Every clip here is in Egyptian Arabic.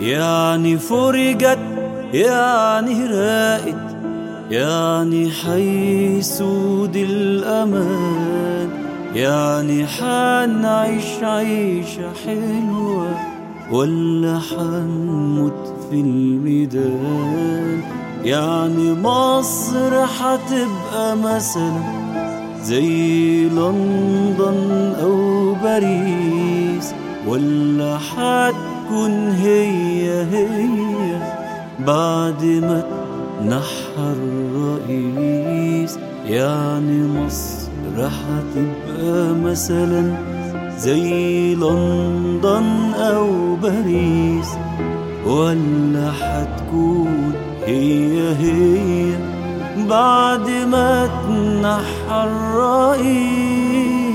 يعني فرجت يعني راقت يعني حيسود الأمان يعني حنعيش عيشة حلوة ولا حنموت في الميدان يعني مصر حتبقى مثلا زي لندن أو باريس ولا حتكون هي هي بعد ما تنحى الرئيس يعني مصر حتبقى مثلا زي لندن أو باريس ولا حتكون هي هي بعد ما تنحى الرئيس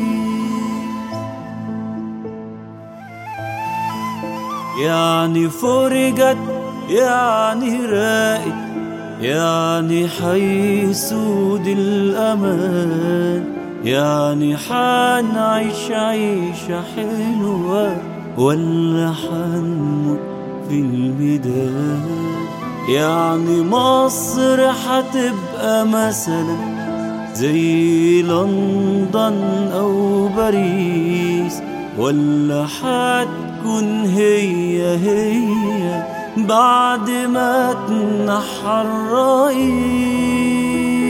يعني فرجت يعني راقت يعني حيسود الأمان يعني حنعيش عيشة حلوة ولا حنموت في الميدان يعني مصر حتبقى مثلا زي لندن أو باريس ولا حتكون هي هي بعد ما تنحى الرئيس